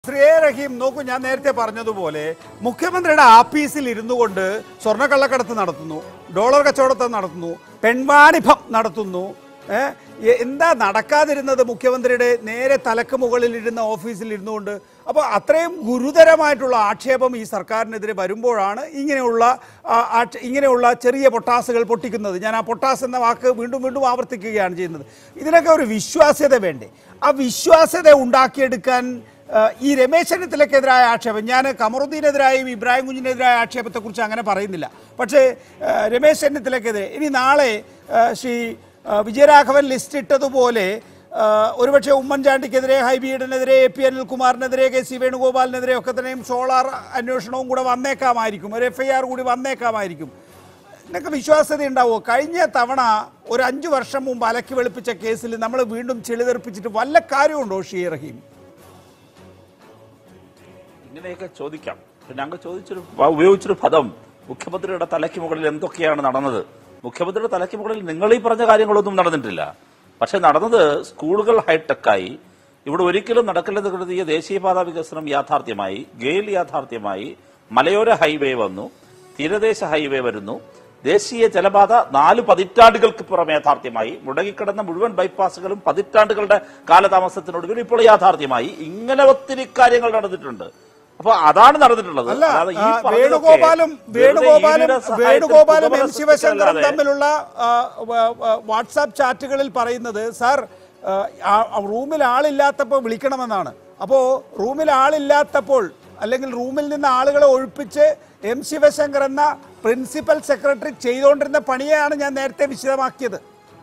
Shri A റഹീം നോക്കൂ ഞാൻ നേരത്തെ പറഞ്ഞതുപോലെ മുഖ്യമന്ത്രിയുടെ ആഫീസിൽ ഇരുന്നു കൊണ്ട് സ്വർണ്ണക്കള്ളക്കടത്ത് നടത്തുന്നു ഡോളർ കച്ചവടം നടത്തുന്നു പെൺവാണിഭം നടത്തുന്നു ഏ, എ- എന്താ നടക്കാതിരുന്നത് മുഖ്യമന്ത്രിയുടെ നേരെ തലക്ക് മുകളിൽ ഇരുന്ന ഓഫീസിൽ ഇരുന്നുകൊണ്ട് അപ്പോൾ അത്രയും ഗുരുതരമായിട്ടുള്ള ആക്ഷേപം ഈ സർക്കാരിനെതിരെ വരുമ്പോഴാണ് ഇങ്ങനെയുള്ള ആ, ആക്ഷ- ഇങ്ങനെയുള്ള ചെറിയ പൊട്ടാസുകൾ പൊട്ടിക്കുന്നത് ഞാൻ ആ പൊട്ടാസ് എന്ന വാക്ക് വീണ്ടും വീണ്ടും ആവർത്തിക്കുകയാണ് ചെയ്യുന്നത് ഇതിനൊക്കെ ഒരു വിശ്വാസ്യത വേണ്ടേ ആ വിശ്വാസ്യത ഉണ്ടാക്കിയെടുക്കാൻ ആ, ഈ രമേശ് ചെന്നിത്തലക്കെതിരായ ആക്ഷേപം ഞാൻ കമറുദ്ദീനെതിരായും ഇബ്രാഹിം കുഞ്ഞിനെതിരായ ആക്ഷേപത്തെക്കുറിച്ച് അങ്ങനെ പറയുന്നില്ല പക്ഷേ ആ, രമേശ് ചെന്നിത്തലക്കെതിരെ ഇനി നാളെ ആ, ശ്രീ ആ, വിജയരാഘവൻ ലിസ്റ്റ് ഇട്ടതുപോലെ ആ, ഒരുപക്ഷെ ഉമ്മൻചാണ്ടിക്കെതിരെ ഹൈബീഡിനെതിരെ എ പി അനിൽകുമാറിനെതിരെ കെ സി വേണുഗോപാലിനെതിരെ ഒക്കെ തന്നെയും സോളാർ അന്വേഷണവും കൂടെ വന്നേക്കാമായിരിക്കും ഒരു എഫ് ഐ ആർ കൂടി വന്നേക്കാമായിരിക്കും എന്നൊക്കെ വിശ്വാസ്യത ഉണ്ടാവുമോ കഴിഞ്ഞ തവണ ഒരു അഞ്ചു വർഷം മുമ്പ് അലക്കി വെളുപ്പിച്ച കേസിൽ നമ്മൾ വീണ്ടും ചെളിതെറിപ്പിച്ചിട്ട് വല്ല കാര്യമുണ്ടോ ഷീ റഹീം ഇങ്ങനെയൊക്കെ ചോദിക്കാം പിന്നെ അങ്ങ് ചോദിച്ചൊരു വ- ഉപയോഗിച്ചൊരു പദം മുഖ്യമന്ത്രിയുടെ തലയ്ക്ക് മുകളിൽ എന്തൊക്കെയാണ് നടന്നത് മുഖ്യമന്ത്രിയുടെ തലയ്ക്ക് മുകളിൽ നിങ്ങൾ ഈ പറഞ്ഞ കാര്യങ്ങളൊന്നും നടന്നിട്ടില്ല പക്ഷെ നടന്നത് സ്കൂളുകൾ ഹൈടെക്കായി ഇവിടെ ഒരിക്കലും നടക്കില്ലെന്ന് കരുതിയ ദേശീയപാത വികസനം യാഥാർത്ഥ്യമായി ഗെയിൽ യാഥാർത്ഥ്യമായി മലയോര ഹൈവേ വന്നു തീരദേശ ഹൈവേ വരുന്നു ദേശീയ ജലപാത നാല് പതിറ്റാണ്ടുകൾക്ക് പുറമെ യാഥാർത്ഥ്യമായി മുടങ്ങിക്കിടന്ന മുഴുവൻ ബൈപ്പാസുകളും പതിറ്റാണ്ടുകളുടെ കാലതാമസത്തിനൊടുവിൽ ഇപ്പോൾ യാഥാർത്ഥ്യമായി ഇങ്ങനെ ഒത്തിരി കാര്യങ്ങൾ നടന്നിട്ടുണ്ട് അപ്പൊ അതാണ് നടന്നിട്ടുള്ളത് അല്ല അല്ലാതെ ഈ ആ, പറഞ്ഞതൊക്കെ വേണുഗോപാലും വെറുതെ വേണുഗോപാലും ഈടിയുടെ സഹായത്തിൽ വേണുഗോപാലും എം പുതുമന ശിവശങ്കറും സൃഷ്ടിച്ചതല്ലാതെ തമ്മിലുള്ള ആ, വ- വ- വാട്സാപ്പ് ചാറ്റുകളിൽ പറയുന്നത് സാർ ആ, ആ, റൂമിൽ ആളില്ലാത്തപ്പോൾ വിളിക്കണമെന്നാണ് അപ്പോൾ റൂമിൽ ആളില്ലാത്തപ്പോൾ അല്ലെങ്കിൽ റൂമിൽ നിന്ന് ആളുകളെ ഒഴിപ്പിച്ച് എം ശിവശങ്കർ എന്ന പ്രിൻസിപ്പൽ സെക്രട്ടറി ചെയ്തുകൊണ്ടിരുന്ന പണിയാണ് ഞാൻ നേരത്തെ വിശദമാക്കിയത്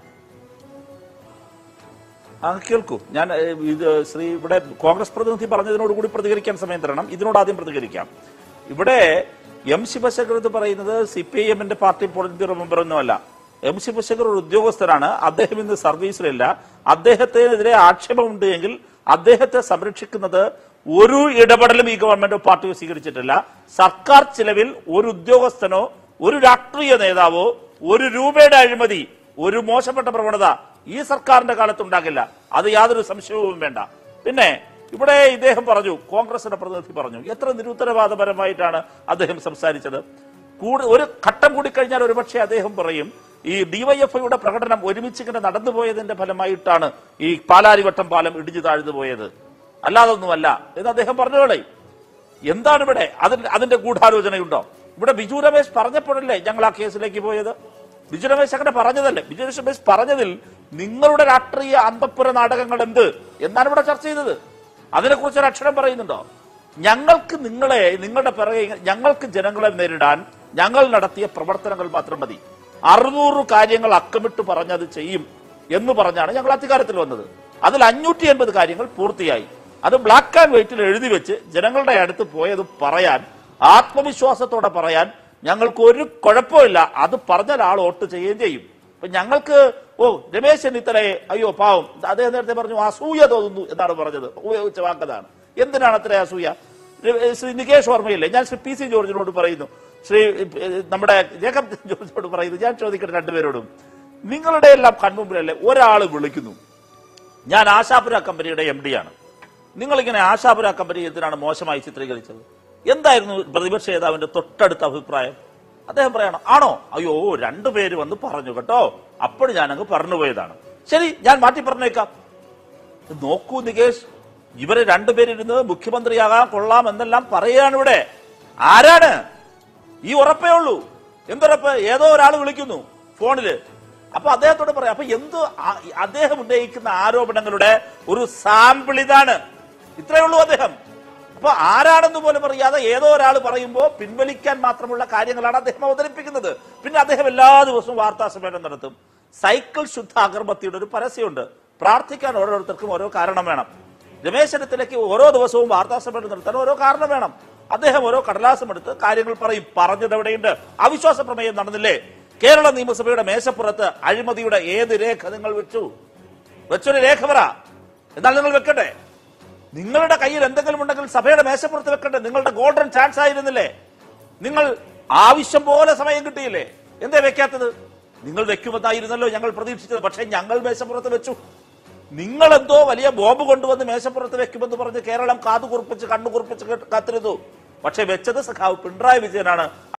ആ കേൾക്കൂ ഞാൻ ഏ, ഇത് ശ്രീ ഇവിടെ കോൺഗ്രസ് പ്രതിനിധി പറഞ്ഞതിനോട് കൂടി പ്രതികരിക്കാൻ സമയം തരണം ഇതിനോട് ആദ്യം പ്രതികരിക്കാം ഇവിടെ എം ശിവശങ്കർ എന്ന് പറയുന്നത് സി പി ഐ എമ്മിന്റെ പാർട്ടി പോളിറ്റ് ബ്യൂറോ മെമ്പർ ഒന്നുമല്ല എം ശിവശങ്കർ ഒരു ഉദ്യോഗസ്ഥനാണ് അദ്ദേഹം ഇന്ന് സർവീസിലില്ല അദ്ദേഹത്തിനെതിരെ ആക്ഷേപമുണ്ട് എങ്കിൽ അദ്ദേഹത്തെ സംരക്ഷിക്കുന്നത് ഒരു ഇടപെടലും ഈ ഗവൺമെന്റോ പാർട്ടിയോ സ്വീകരിച്ചിട്ടില്ല സർക്കാർ ചിലവിൽ ഒരു ഉദ്യോഗസ്ഥനോ ഒരു രാഷ്ട്രീയ നേതാവോ ഒരു രൂപയുടെ അഴിമതി ഒരു മോശപ്പെട്ട പ്രവണത ഈ സർക്കാരിന്റെ കാലത്തുണ്ടാകില്ല അത് യാതൊരു സംശയവും വേണ്ട പിന്നെ ഇവിടെ ഇദ്ദേഹം പറഞ്ഞു കോൺഗ്രസിന്റെ പ്രതിനിധി പറഞ്ഞു എത്ര നിരുത്തരവാദപരമായിട്ടാണ് അദ്ദേഹം സംസാരിച്ചത് കൂടി ഒരു ഘട്ടം കൂടി കഴിഞ്ഞാൽ ഒരുപക്ഷെ അദ്ദേഹം പറയും ഈ ഡിവൈഎഫ്ഐയുടെ പ്രകടനം ഒരുമിച്ച് ഇങ്ങനെ നടന്നുപോയതിന്റെ ഫലമായിട്ടാണ് ഈ പാലാരിവട്ടം പാലം ഇടിഞ്ഞു താഴ്ന്നു പോയത് അല്ലാതൊന്നുമല്ല എന്ന് അദ്ദേഹം പറഞ്ഞോളേ എന്താണ് ഇവിടെ അതിന്റെ അതിന്റെ ഗൂഢാലോചനയുണ്ടോ ഇവിടെ ബിജു രമേശ് പറഞ്ഞപ്പോഴല്ലേ ഞങ്ങൾ ആ കേസിലേക്ക് പോയത് ബിജു രമേശ് അങ്ങനെ പറഞ്ഞതല്ലേ ബിജു രമേശ് പറഞ്ഞതിൽ നിങ്ങളുടെ രാഷ്ട്രീയ അന്തപ്പുര നാടകങ്ങൾ എന്ത് എന്നാണ് ഇവിടെ ചർച്ച ചെയ്തത് അതിനെക്കുറിച്ച് ഒരു അക്ഷരം പറയുന്നുണ്ടോ ഞങ്ങൾക്ക് നിങ്ങളെ നിങ്ങളുടെ പിറകെ ഇങ്ങനെ- ഞങ്ങൾക്ക് ജനങ്ങളെ നേരിടാൻ ഞങ്ങൾ നടത്തിയ പ്രവർത്തനങ്ങൾ മാത്രം മതി അറുന്നൂറ് കാര്യങ്ങൾ അക്കമിട്ട് പറഞ്ഞത് ചെയ്യും എന്ന് പറഞ്ഞാണ് ഞങ്ങൾ അധികാരത്തിൽ വന്നത് അതിൽ അഞ്ഞൂറ്റി എൺപത് കാര്യങ്ങൾ പൂർത്തിയായി അത് ബ്ലാക്ക് ആൻഡ് വൈറ്റിൽ എഴുതി വെച്ച് ജനങ്ങളുടെ അടുത്ത് പോയത് പറയാൻ ആത്മവിശ്വാസത്തോടെ പറയാൻ ഞങ്ങൾക്ക് ഒരു കുഴപ്പമില്ല അത് പറഞ്ഞാൽ ആൾ വോട്ട് ചെയ്യുകയും ചെയ്യും ഇപ്പൊ ഞങ്ങൾക്ക് ഓ രമേശ് ചെന്നിത്തലയെ അയ്യോ പാവം അദ്ദേഹം നേരത്തെ പറഞ്ഞു അസൂയ തോന്നുന്നു എന്നാണ് പറഞ്ഞത് ഉപയോഗിച്ച വാക്കതാണ് എന്തിനാണ് അത്ര അസൂയ ര- ശ്രീ നികേഷ് വർമ്മയില്ലേ ഞാൻ ശ്രീ പി സി ജോർജിനോട് പറയുന്നു ശ്രീ ഏഹ്, നമ്മുടെ ജേക്കബ് ജോർജിനോട് പറയുന്നു ഞാൻ ചോദിക്കട്ടെ രണ്ടുപേരോടും നിങ്ങളുടെ എല്ലാം കൺമുമ്പിലല്ലേ ഒരാൾ വിളിക്കുന്നു ഞാൻ ആശാപുര കമ്പനിയുടെ എം ഡി ആണ് നിങ്ങളിങ്ങനെ ആശാപുര കമ്പനി എന്തിനാണ് മോശമായി ചിത്രീകരിച്ചത് എന്തായിരുന്നു പ്രതിപക്ഷ നേതാവിന്റെ തൊട്ടടുത്ത അഭിപ്രായം അദ്ദേഹം പറയണം ആണോ അയ്യോ രണ്ടുപേര് വന്ന് പറഞ്ഞു കേട്ടോ അപ്പോൾ ഞാനങ്ങ് പറഞ്ഞുപോയതാണ് ശരി ഞാൻ മാറ്റി പറഞ്ഞേക്കാം ഇത് നോക്കൂ നികേഷ് ഇവര് രണ്ടുപേരിരുന്ന് മുഖ്യമന്ത്രിയാകാൻ കൊള്ളാം എന്നെല്ലാം പറയുകയാണ് ഇവിടെ ആരാണ് ഈ ഉറപ്പേ ഉള്ളൂ എന്തുറപ്പ് ഏതോ ഒരാൾ വിളിക്കുന്നു ഫോണില് അപ്പൊ അദ്ദേഹത്തോട് പറയാം അപ്പൊ എന്ത് ആ- അദ്ദേഹം ഉന്നയിക്കുന്ന ആരോപണങ്ങളുടെ ഒരു സാമ്പിൾ ഇതാണ് ഇത്രയേ ഉള്ളൂ അദ്ദേഹം അപ്പൊ ആരാണെന്ന് പോലും അറിയാതെ ഏതോ ഒരാൾ പറയുമ്പോൾ പിൻവലിക്കാൻ മാത്രമുള്ള കാര്യങ്ങളാണ് അദ്ദേഹം അവതരിപ്പിക്കുന്നത് പിന്നെ അദ്ദേഹം എല്ലാ ദിവസവും വാർത്താ സമ്മേളനം നടത്തും സൈക്കിൾ ശുദ്ധ അഗർബത്തിയുടെ ഒരു പരസ്യമുണ്ട് പ്രാർത്ഥിക്കാൻ ഓരോരുത്തർക്കും ഓരോ കാരണം വേണം രമേശ് ചെന്നിത്തലയ്ക്ക് ഓരോ ദിവസവും വാർത്താ സമ്മേളനം നടത്താൻ ഓരോ കാരണം വേണം അദ്ദേഹം ഓരോ കടലാസം എടുത്ത് കാര്യങ്ങൾ പറയും പറഞ്ഞത് എവിടെയുണ്ട് അവിശ്വാസ പ്രമേയം നടന്നില്ലേ കേരള നിയമസഭയുടെ മേശപ്പുറത്ത് അഴിമതിയുടെ ഏത് രേഖ നിങ്ങൾ വെച്ചു വെച്ചൊരു രേഖ പറ എന്നാൽ നിങ്ങൾ വെക്കട്ടെ നിങ്ങളുടെ കയ്യിൽ എന്തെങ്കിലും ഉണ്ടെങ്കിൽ സഭയുടെ മേശപ്പുറത്ത് വെക്കട്ടെ നിങ്ങളുടെ ഗോൾഡൻ ചാൻസ് ആയിരുന്നില്ലേ നിങ്ങൾ ആവശ്യം പോലെ സമയം കിട്ടിയില്ലേ എന്തേ വെക്കാത്തത് നിങ്ങൾ വെക്കുമെന്നായിരുന്നല്ലോ ഞങ്ങൾ പ്രതീക്ഷിച്ചത് പക്ഷേ ഞങ്ങൾ മേശപ്പുറത്ത് വെച്ചു നിങ്ങൾ എന്തോ വലിയ ബോംബ് കൊണ്ടുവന്ന് മേശപ്പുറത്ത് വെക്കുമെന്ന് പറഞ്ഞ് കേരളം കാതു കുറിപ്പിച്ച് കണ്ണു കുറിപ്പിച്ച് കാത്തിരുന്നു പക്ഷെ വെച്ചത് സഖാവ് പിണറായി വിജയനാണ്